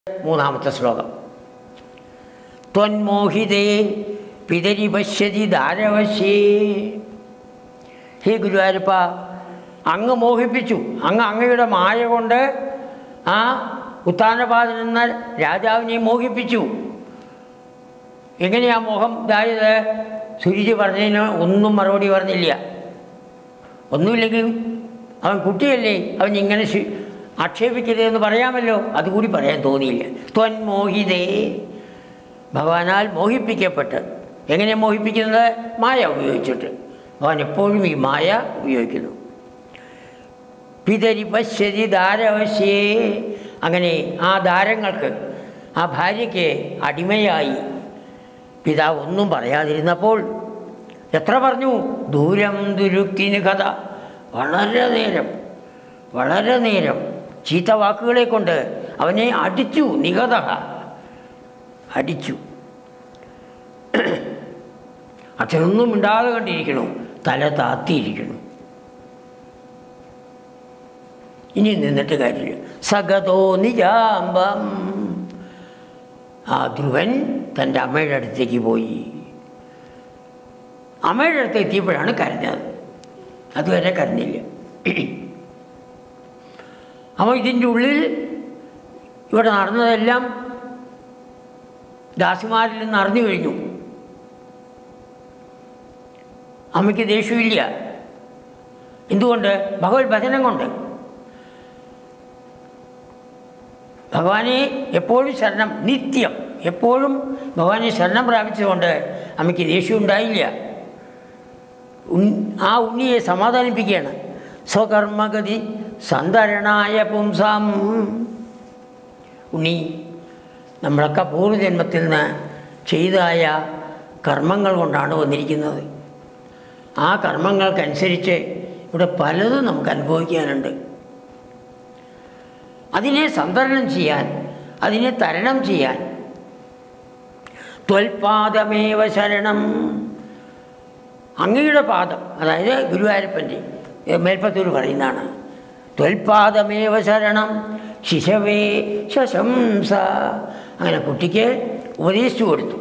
മൂന്നാമത്തെ ശ്ലോകം ത്വന്മോഹിതേ പിതരി പശ്യതി ദാരവശ്യേ ഹേ ഗുരുവായൂരപ്പ അങ്ങ് മോഹിപ്പിച്ചു അങ്ങ് അങ്ങയുടെ മായ കൊണ്ട് ആ ഉത്താനപാതൻ എന്ന രാജാവിനെ മോഹിപ്പിച്ചു എങ്ങനെയാ മോഹം ഇതായത് സുരുചി പറഞ്ഞതിന് ഒന്നും മറുപടി പറഞ്ഞില്ല ഒന്നുമില്ലെങ്കിലും അവൻ കുട്ടിയല്ലേ അവൻ ഇങ്ങനെ ശി- ആക്ഷേപിക്കരുതെന്ന് പറയാമല്ലോ അതുകൂടി പറയാൻ തോന്നിയില്ല ത്വന്മോഹിതേ ഭഗവാനാൽ മോഹിപ്പിക്കപ്പെട്ട് എങ്ങനെ മോഹിപ്പിക്കുന്നത് മായ ഉപയോഗിച്ചിട്ട് ഭഗവാൻ എപ്പോഴും ഈ മായ ഉപയോഗിക്കുന്നു പിതരി പശ്യതി ദാരവശ്യേ അങ്ങനെ ആ ദാരങ്ങൾക്ക് ആ ഭാര്യയ്ക്ക് അടിമയായി പിതാവ് ഒന്നും പറയാതിരുന്നപ്പോൾ എത്ര പറഞ്ഞു ദൂരം ദുരുക്കിന് കഥ വളരെ നേരം വളരെ നേരം ചീത്ത വാക്കുകളെ കൊണ്ട് അവനെ അടിച്ചു നികത അടിച്ചു അച്ഛനൊന്നും മിണ്ടാതെ കണ്ടിരിക്കണു തല താത്തിയിരിക്കണു ഇനി നിന്നിട്ട് കാര്യമില്ല സഗതോ നിജാമ്പം ആ ധ്രുവൻ തൻ്റെ അമ്മയുടെ അടുത്തേക്ക് പോയി അമ്മയുടെ അടുത്ത് എത്തിയപ്പോഴാണ് കരഞ്ഞത് അതുവരെ കരഞ്ഞില്ല അപ്പോൾ ഇതിൻ്റെ ഉള്ളിൽ ഇവിടെ നടന്നതെല്ലാം ദാസിമാരിൽ നിന്ന് അറിഞ്ഞു കഴിഞ്ഞു അമ്മയ്ക്ക് ദേഷ്യമില്ല എന്തുകൊണ്ട് ഭഗവത് ഭജനം കൊണ്ട് ഭഗവാനെ എപ്പോഴും ശരണം നിത്യം എപ്പോഴും ഭഗവാനെ ശരണം പ്രാപിച്ചുകൊണ്ട് അമ്മയ്ക്ക് ദേഷ്യം ഉണ്ടായില്ല ഉൺ- ആ ഉണ്ണിയെ സമാധാനിപ്പിക്കുകയാണ് സ്വകർമ്മഗതി സന്തരണായ പുംസാം ഉണ്ണി നമ്മളൊക്കെ പൂർവ്വജന്മത്തിൽ നിന്ന് ചെയ്തായ കർമ്മങ്ങൾ കൊണ്ടാണ് വന്നിരിക്കുന്നത് ആ കർമ്മങ്ങൾക്കനുസരിച്ച് ഇവിടെ പലതും നമുക്ക് അനുഭവിക്കാനുണ്ട് അതിനെ സന്തരണം ചെയ്യാൻ അതിനെ തരണം ചെയ്യാൻ ത്വൽപാദമേവ ശരണം അങ്ങയുടെ പാദം അതായത് ഗുരുവായൂരപ്പൻ്റെ മേൽപ്പത്തൂർ പറയുന്നതാണ് ത്വൽപാദമേവ ശരണം ശിശവേ ശശംസ അങ്ങനെ കുട്ടിക്ക് ഉപദേശിച്ചു കൊടുത്തു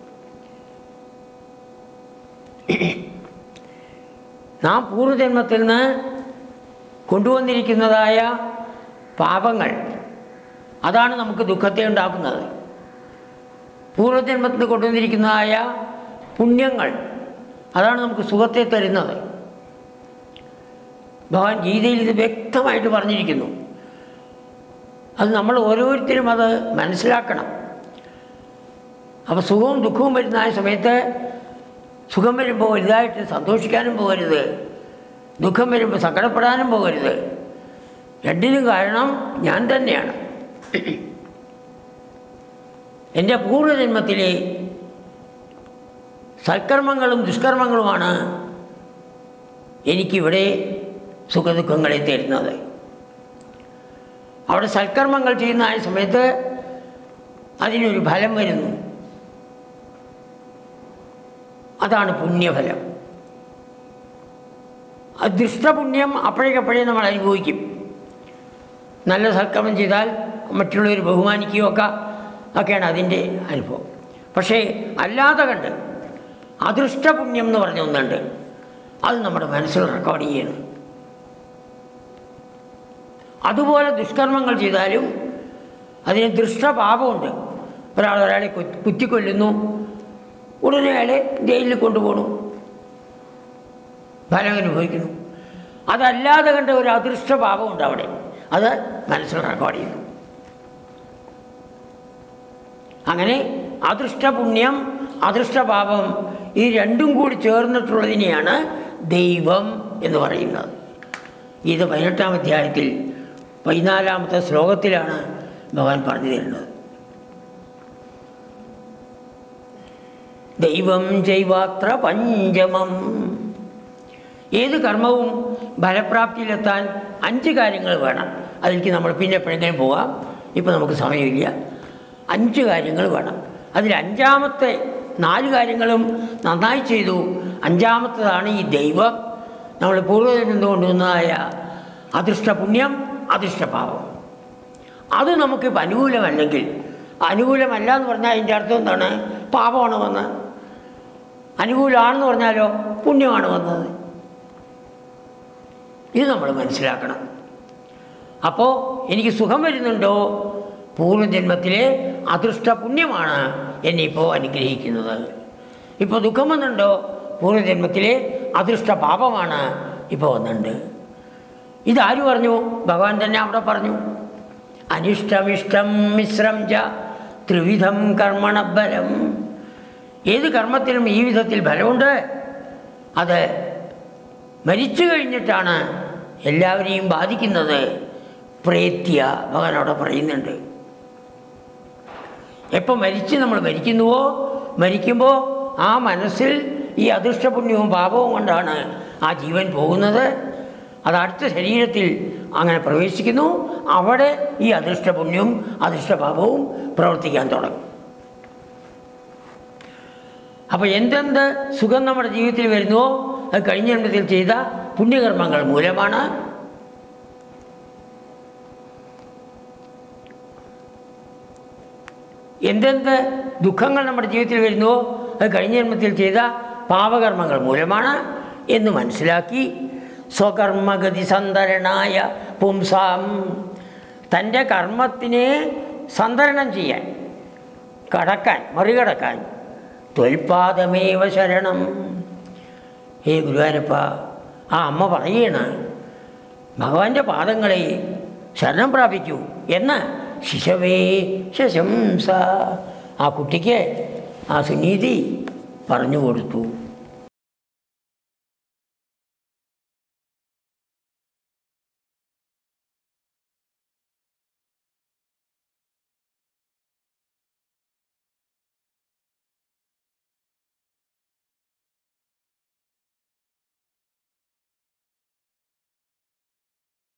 നാം പൂർവ്വജന്മത്തിൽ നിന്ന് കൊണ്ടുവന്നിരിക്കുന്നതായ പാപങ്ങൾ അതാണ് നമുക്ക് ദുഃഖത്തെ ഉണ്ടാക്കുന്നത് പൂർവ്വജന്മത്തിൽ കൊണ്ടുവന്നിരിക്കുന്നതായ പുണ്യങ്ങൾ അതാണ് നമുക്ക് സുഖത്തെ തരുന്നത് ഭഗവാൻ ഗീതയിൽ ഇത് വ്യക്തമായിട്ട് പറഞ്ഞിരിക്കുന്നു അത് നമ്മൾ ഓരോരുത്തരും അത് മനസ്സിലാക്കണം അപ്പോൾ സുഖവും ദുഃഖവും വരുന്ന ആ സമയത്ത് സുഖം വരുമ്പോൾ വലുതായിട്ട് സന്തോഷിക്കാനും പോകരുത് ദുഃഖം വരുമ്പോൾ സങ്കടപ്പെടാനും പോകരുത് രണ്ടിനും കാരണം ഞാൻ തന്നെയാണ് എൻ്റെ പൂർവ്വജന്മത്തിലെ സൽക്കർമ്മങ്ങളും ദുഷ്കർമ്മങ്ങളുമാണ് എനിക്കിവിടെ സുഖദുഃഖങ്ങളെ തരുന്നത് അവിടെ സൽക്കർമ്മങ്ങൾ ചെയ്യുന്ന ആ സമയത്ത് അതിനൊരു ഫലം വരുന്നു അതാണ് പുണ്യഫലം ദുഷ്ടപുണ്യം അപ്പോഴേക്കപ്പോഴേ നമ്മൾ അനുഭവിക്കും നല്ല സൽക്കർമ്മം ചെയ്താൽ മറ്റുള്ളവർ ബഹുമാനിക്കുകയോ ഒക്കെ ഒക്കെയാണ് അതിൻ്റെ അനുഭവം പക്ഷേ അല്ലാതെ കണ്ട് അദൃഷ്ടപുണ്യം എന്ന് പറഞ്ഞ ഒന്നുണ്ട് അത് നമ്മുടെ മനസ്സിൽ റെക്കോർഡ് ചെയ്യണം അതുപോലെ ദുഷ്കർമ്മങ്ങൾ ചെയ്താലും അതിന് ദൃഷ്ടപാപമുണ്ട് ഒരാൾ ഒരാളെ കു- കുത്തിക്കൊല്ലുന്നു ഉടനെ അയാളെ ജയിലിൽ കൊണ്ടുപോകണു ഫലം അനുഭവിക്കുന്നു അതല്ലാതെ കണ്ട ഒരു അദൃഷ്ട പാപമുണ്ട് അവിടെ അത് മനസ്സിൽ റെക്കോർഡ് ചെയ്യുന്നു അങ്ങനെ അദൃഷ്ട പുണ്യം അദൃഷ്ട പാപം ഈ രണ്ടും കൂടി ചേർന്നിട്ടുള്ളതിനെയാണ് ദൈവം എന്ന് പറയുന്നത് ഇത് പതിനെട്ടാം അധ്യായത്തിൽ പതിനാലാമത്തെ ശ്ലോകത്തിലാണ് ഭഗവാൻ പറഞ്ഞു തരുന്നത് ദൈവം ജൈവാത്ര പഞ്ചമം ഏത് കർമ്മവും ഫലപ്രാപ്തിയിലെത്താൻ അഞ്ച് കാര്യങ്ങൾ വേണം അതിലേക്ക് നമ്മൾ പിന്നെ എപ്പോഴെങ്കിലും പോവാം ഇപ്പോൾ നമുക്ക് സമയമില്ല അഞ്ച് കാര്യങ്ങൾ വേണം അതിൽ അഞ്ചാമത്തെ നാല് കാര്യങ്ങളും നന്നായി ചെയ്തു അഞ്ചാമത്തതാണ് ഈ ദൈവം നമ്മൾ പൂർവ്വജന്മം കൊണ്ടുവന്നതായ അദൃഷ്ട പുണ്യം അദൃഷ്ടപാപം അത് നമുക്കിപ്പോൾ അനുകൂലമല്ലെങ്കിൽ അനുകൂലമല്ല എന്ന് പറഞ്ഞാൽ അതിൻ്റെ അർത്ഥം എന്താണ് പാപമാണ് വന്നത് അനുകൂലമാണെന്ന് പറഞ്ഞാലോ പുണ്യമാണ് വന്നത് ഇത് നമ്മൾ മനസ്സിലാക്കണം അപ്പോൾ എനിക്ക് സുഖം വരുന്നുണ്ടോ പൂർവ്വജന്മത്തിലെ അദൃഷ്ട പുണ്യമാണ് എന്നെ ഇപ്പോൾ അനുഗ്രഹിക്കുന്നത് ഇപ്പോൾ ദുഃഖം വന്നുണ്ടോ പൂർവ്വജന്മത്തിലെ അദൃഷ്ട പാപമാണ് ഇപ്പോൾ വന്നിട്ടുണ്ട് ഇതാര് പറഞ്ഞു ഭഗവാൻ തന്നെ അവിടെ പറഞ്ഞു അനിഷ്ടമിഷ്ടം മിശ്രം ച ത്രിവിധം കർമ്മണബലം ഏത് കർമ്മത്തിനും ഈ വിധത്തിൽ ഫലമുണ്ട് അത് മരിച്ചു കഴിഞ്ഞിട്ടാണ് എല്ലാവരെയും ബാധിക്കുന്നത് പ്രേത്യ ഭഗവാൻ അവിടെ പറയുന്നുണ്ട് എപ്പോൾ മരിച്ച് നമ്മൾ മരിക്കുന്നുവോ മരിക്കുമ്പോൾ ആ മനസ്സിൽ ഈ അദൃഷ്ടപുണ്യവും പാപവും കൊണ്ടാണ് ആ ജീവൻ പോകുന്നത് അത് അടുത്ത ശരീരത്തിൽ അങ്ങനെ പ്രവേശിക്കുന്നു അവിടെ ഈ അദൃഷ്ടപുണ്യവും അദൃഷ്ടപാപവും പ്രവർത്തിക്കാൻ തുടങ്ങും അപ്പോൾ എന്തെന്ത് സുഖം നമ്മുടെ ജീവിതത്തിൽ വരുന്നുവോ അത് കഴിഞ്ഞ ജന്മത്തിൽ ചെയ്ത പുണ്യകർമ്മങ്ങൾ മൂലമാണ് എന്തെന്ത് ദുഃഖങ്ങൾ നമ്മുടെ ജീവിതത്തിൽ വരുന്നുവോ അത് കഴിഞ്ഞ ജന്മത്തിൽ ചെയ്ത പാപകർമ്മങ്ങൾ മൂലമാണ് എന്ന് മനസ്സിലാക്കി സ്വകർമ്മഗതി സന്തരണായ പുംസാം തൻ്റെ കർമ്മത്തിനെ സന്തരണം ചെയ്യാൻ കടക്കാൻ മറികടക്കാൻ ത്വൽപാദമേവ ശരണം ഹേ ഗുരുവായൂരപ്പ ആ അമ്മ പറയാണ് ഭഗവാന്റെ പാദങ്ങളെ ശരണം പ്രാപിക്കൂ എന്ന് ശിശവേ ശശംസ ആ കുട്ടിക്ക് ആ സുനീതി പറഞ്ഞു കൊടുത്തു